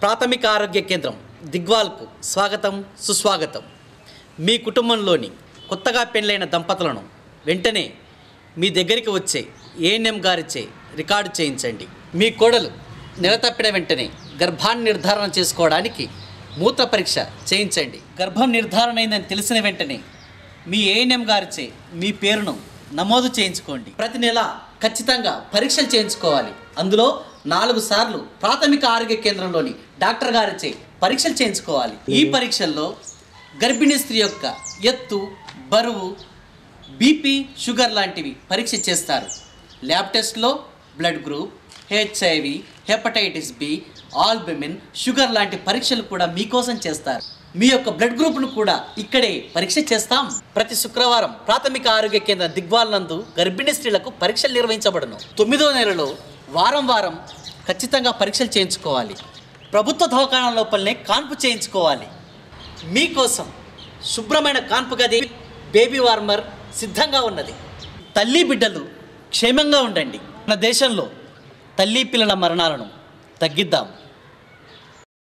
ప్రాథమిక ఆరోగ్య కేంద్రం దిగ్వాల్కు స్వాగతం సుస్వాగతం మీ కుటుంబంలోని కొత్తగా పెళ్ళైన దంపతులను వెంటనే మీ దగ్గరికి వచ్చే ఏఎన్ఎం గారిచే రికార్డు చేయించండి మీ కోడలు నెల తప్పిన వెంటనే గర్భాన్ని నిర్ధారణ చేసుకోవడానికి మూత్ర పరీక్ష చేయించండి గర్భం నిర్ధారణ అయిందని తెలిసిన వెంటనే మీ ఏఎన్ఎం గారిచే మీ పేరును నమోదు చేయించుకోండి ప్రతి నెల ఖచ్చితంగా పరీక్షలు చేయించుకోవాలి అందులో నాలుగు సార్లు ప్రాథమిక ఆరోగ్య కేంద్రంలోని డాక్టర్ గారిచే పరీక్షలు చేయించుకోవాలి ఈ పరీక్షల్లో గర్భిణీ స్త్రీ యొక్క ఎత్తు బరువు బీపీ షుగర్ లాంటివి పరీక్ష చేస్తారు ల్యాబ్ టెస్ట్లో blood group HIV hepatitis B albumin sugar లాంటి పరీక్షలు కూడా మీకోసం చేస్తారు మీ యొక్క బ్లడ్ గ్రూప్ను కూడా ఇక్కడే పరీక్ష చేస్తాం ప్రతి శుక్రవారం ప్రాథమిక ఆరోగ్య కేంద్ర దిగ్వాల్ నందు గర్భిణీ స్త్రీలకు పరీక్షలు నిర్వహించబడును తొమ్మిదో నెలలో వారం వారం ఖచ్చితంగా పరీక్షలు చేయించుకోవాలి ప్రభుత్వ దవాఖాన లోపలనే కాన్పు చేయించుకోవాలి మీకోసం శుభ్రమైన కాన్పు గది బేబీ వార్మర్ సిద్ధంగా ఉన్నది తల్లి బిడ్డలు క్షేమంగా ఉండండి మన దేశంలో తల్లి పిల్లల మరణాలను తగ్గిద్దాం